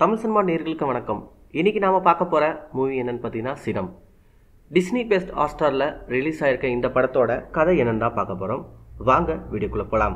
Tamil cinema நேர்களுக்கு வணக்கம் இன்னைக்கு நாம பார்க்க போற மூவி என்னன்னு பார்த்தீங்கன்னா சினம் டிஸ்னி பெஸ்ட் ஹாட்ஸ்டாரில் ரிலீஸ் ஆயிருக்க இந்த படத்தோட கதை என்னன்னு தான் பார்க்க போறோம் வாங்க வீடியோக்குள்ள போலாம்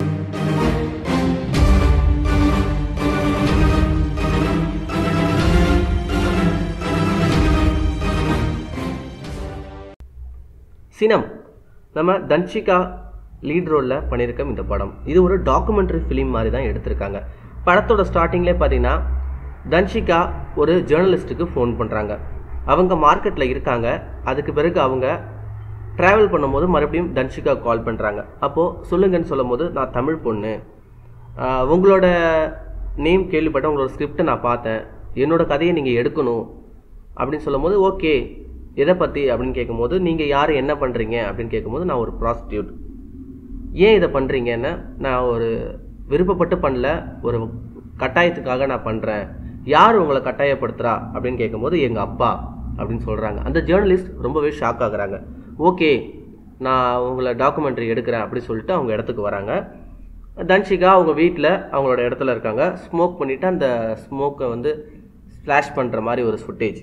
சினம் நம்ம தன்ஷிகா லீட் ரோலில் பண்ணியிருக்கோம் இந்த படம் இது ஒரு டாக்குமெண்ட்ரி ஃபிலிம் மாதிரி தான் எடுத்திருக்காங்க படத்தோட ஸ்டார்டிங்லேயே பார்த்தீங்கன்னா தன்ஷிகா ஒரு ஜேர்னலிஸ்ட்டுக்கு ஃபோன் பண்ணுறாங்க அவங்க மார்க்கெட்டில் இருக்காங்க அதுக்கு பிறகு அவங்க ட்ராவல் பண்ணும்போது மறுபடியும் தன்ஷிகா கால் பண்ணுறாங்க அப்போது சொல்லுங்கன்னு சொல்லும்போது நான் தமிழ் பொண்ணு ஆஹ் உங்களோட நேம் கேள்விப்பட்டேன் உங்களோட ஸ்கிரிப்டை நான் பார்த்தேன் என்னோட கதையை நீங்கள் எடுக்கணும் அப்படின்னு சொல்லும்போது ஓகே எதை பற்றி அப்படின்னு கேட்கும்போது நீங்கள் யார் என்ன பண்ணுறீங்க அப்படின்னு கேட்கும்போது நான் ஒரு ப்ராஸ்டியூட் ஏன் இதை பண்ணுறீங்கன்னா நான் ஒரு விருப்பப்பட்டு பண்ணல ஒரு கட்டாயத்துக்காக நான் பண்ணுறேன் யார் உங்களை கட்டாயப்படுத்துகிறா அப்படின்னு கேட்கும்போது எங்கள் அப்பா அப்படின்னு சொல்கிறாங்க அந்த ஜேர்னலிஸ்ட் ரொம்பவே ஷாக் ஆகுறாங்க ஓகே நான் உங்களை டாக்குமெண்ட்ரி எடுக்கிறேன் அப்படி சொல்லிட்டு அவங்க இடத்துக்கு வராங்க தன்ஷிகா அவங்க வீட்டில் அவங்களோட இடத்துல இருக்காங்க ஸ்மோக் பண்ணிவிட்டு அந்த ஸ்மோக்கை வந்து ஸ்ப்ளாஷ் பண்ணுற மாதிரி ஒரு ஃபுட்டேஜ்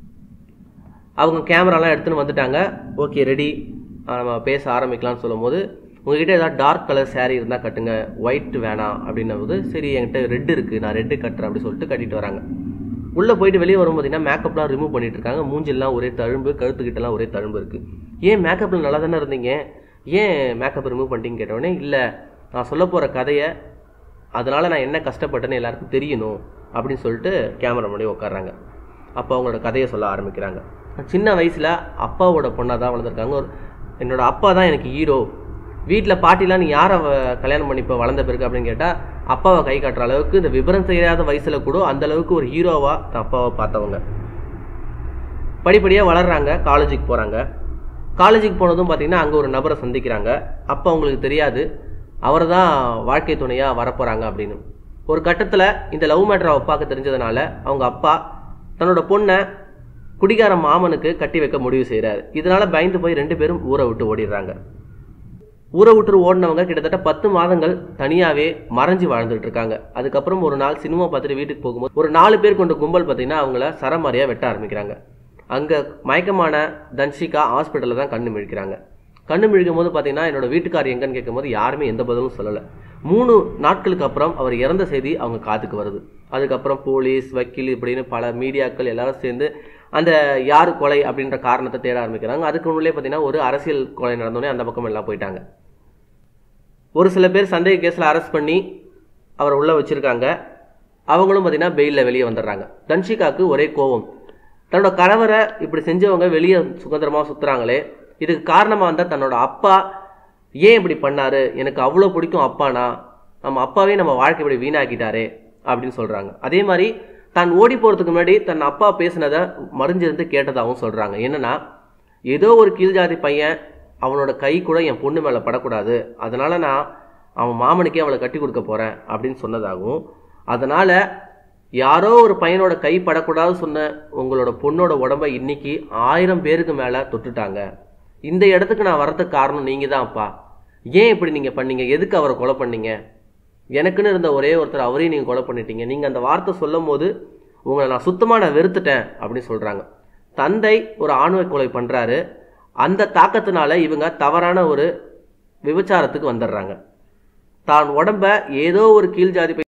அவங்க கேமராலாம் எடுத்துன்னு வந்துட்டாங்க ஓகே ரெடி நம்ம பேச ஆரம்பிக்கலாம்னு சொல்லும்போது உங்ககிட்ட ஏதாவது டார்க் கலர் saree இருந்தால் கட்டுங்க ஒயிட் வேணாம் அப்படின்னும் போது சரி என்கிட்ட ரெட் இருக்குது நான் ரெட்டு கட்டுறேன் அப்படி சொல்லிட்டு கட்டிட்டு வராங்க உள்ளே போயிட்டு வெளியே வரும் பார்த்தீங்கன்னா மேக்கப்லாம் ரிமூவ் பண்ணிட்டு இருக்காங்க மூஞ்சிலாம் ஒரே தழும்பு கழுத்துக்கிட்டலாம் ஒரே தழும்பு இருக்குது ஏன் மேக்கப்பில் நல்லா தானே இருந்தீங்க ஏன் மேக்கப் ரிமூவ் பண்ணிட்டீங்க கேட்டவுடனே இல்லை நான் சொல்ல போகிற கதையை அதனால் நான் என்ன கஷ்டப்பட்டேன்னு எல்லாருக்கும் தெரியணும் அப்படின்னு சொல்லிட்டு கேமரா முன்னாடி உட்காடுறாங்க அப்போ அவங்களோட கதையை சொல்ல ஆரம்பிக்கிறாங்க சின்ன வயசில் அப்பாவோட பொண்ணாக தான் வளர்ந்துருக்காங்க ஒரு என்னோட அப்பா தான் எனக்கு ஹீரோ வீட்டில் பாட்டிலாம் நீ யாரை வ- கல்யாணம் பண்ணிப்ப வளர்ந்த பிறகு அப்படின்னு கேட்டால் அப்பாவை கை காட்டுற அளவுக்கு இந்த விவரம் தெரியாத வயசில் கூட அந்த அளவுக்கு ஒரு ஹீரோவாக தான் அப்பாவை பார்த்தவங்க படிப்படியாக வளர்றாங்க காலேஜுக்கு போகிறாங்க காலேஜுக்கு போனதும் பார்த்தீங்கன்னா அங்கே ஒரு நபரை சந்திக்கிறாங்க அப்போ அவங்களுக்கு தெரியாது அவர் தான் வாழ்க்கை துணையாக வரப்போகிறாங்க அப்படின்னு ஒரு கட்டத்தில் இந்த லவ் மேட்டர் அப்பாவுக்கு தெரிஞ்சதுனால அவங்க அப்பா தன்னோட பொண்ணை குடிகார மாமனுக்கு கட்டி வைக்க முடிவு செய்கிறாரு இதனால பயந்து போய் ரெண்டு பேரும் ஊரை விட்டு ஓடிடுறாங்க ஊரை விட்டு ஓடினவங்க கிட்டத்தட்ட பத்து மாதங்கள் தனியாவே மறைஞ்சு வாழ்ந்துட்டு இருக்காங்க அதுக்கப்புறம் ஒரு நாள் சினிமா பார்த்துட்டு வீட்டுக்கு போகும்போது ஒரு நாலு பேர் கொண்ட கும்பல் பார்த்தீங்கன்னா அவங்கள சரமாரியா வெட்ட ஆரம்பிக்கிறாங்க அங்க மயக்கமான தன்ஷிகா ஹாஸ்பிட்டலில் தான் கண்ணு மிழிக்கிறாங்க கண்ணு மிழிக்கும் போது பார்த்தீங்கன்னா என்னோட வீட்டுக்கார் எங்கன்னு கேட்கும்போது யாருமே எந்த பதிலும் சொல்லலை மூணு நாட்களுக்கு அப்புறம் அவர் இறந்த செய்தி அவங்க காதுக்கு வருது அதுக்கப்புறம் போலீஸ் வக்கீல் இப்படின்னு பல மீடியாக்கள் எல்லாரும் சேர்ந்து அந்த யார் கொலை அப்படின்ற காரணத்தை தேட ஆரம்பிக்கிறாங்க அதுக்கு முன்னாலே பார்த்தீங்கன்னா ஒரு அரசியல் கொலை நடந்தோடனே அந்த பக்கம் எல்லாம் போயிட்டாங்க ஒரு சில பேர் சந்தேக கேஸில் அரெஸ்ட் பண்ணி அவரை உள்ள வச்சிருக்காங்க அவங்களும் பார்த்தீங்கன்னா பெயிலில் வெளியே வந்துடுறாங்க தன்ஷிகாவுக்கு ஒரே கோவம் தன்னோட கணவரை இப்படி செஞ்சவங்க வெளியே சுதந்திரமாக சுத்துறாங்களே இதுக்கு காரணமாக இருந்தால் தன்னோட அப்பா ஏன் இப்படி பண்ணாரு எனக்கு அவ்வளோ பிடிக்கும் அப்பானா நம்ம அப்பாவே நம்ம வாழ்க்கை இப்படி வீணாக்கிட்டாரே அப்படின்னு சொல்றாங்க அதே மாதிரி தான் ஓடி போறதுக்கு முன்னாடி தன் அப்பா பேசினதை மறைஞ்சிருந்து கேட்டதாகவும் சொல்றாங்க என்னன்னா ஏதோ ஒரு கீழ்ஜாதி பையன் அவனோட கை கூட என் பொண்ணு மேலே படக்கூடாது அதனால நான் அவன் மாமனுக்கே அவளை கட்டி கொடுக்க போறேன் அப்படின்னு சொன்னதாகவும் அதனால யாரோ ஒரு பையனோட கை படக்கூடாது சொன்ன உங்களோட பொண்ணோட உடம்ப இன்னைக்கு ஆயிரம் பேருக்கு மேல தொட்டுட்டாங்க இந்த இடத்துக்கு நான் வரதுக்கு காரணம் நீங்க தான் அப்பா ஏன் இப்படி நீங்க பண்ணீங்க எதுக்கு அவரை கொலை பண்ணீங்க எனக்குன்னு இருந்த ஒரே ஒருத்தர் அவரையும் நீங்க கொலை பண்ணிட்டீங்க நீங்க அந்த வார்த்தை சொல்லும் போது உங்களை நான் சுத்தமா நான் வெறுத்துட்டேன் அப்படின்னு சொல்றாங்க தந்தை ஒரு ஆணுவ கொலை பண்றாரு அந்த தாக்கத்தினால இவங்க தவறான ஒரு விபச்சாரத்துக்கு வந்துடுறாங்க தான் உடம்ப ஏதோ ஒரு கீழ் ஜாதி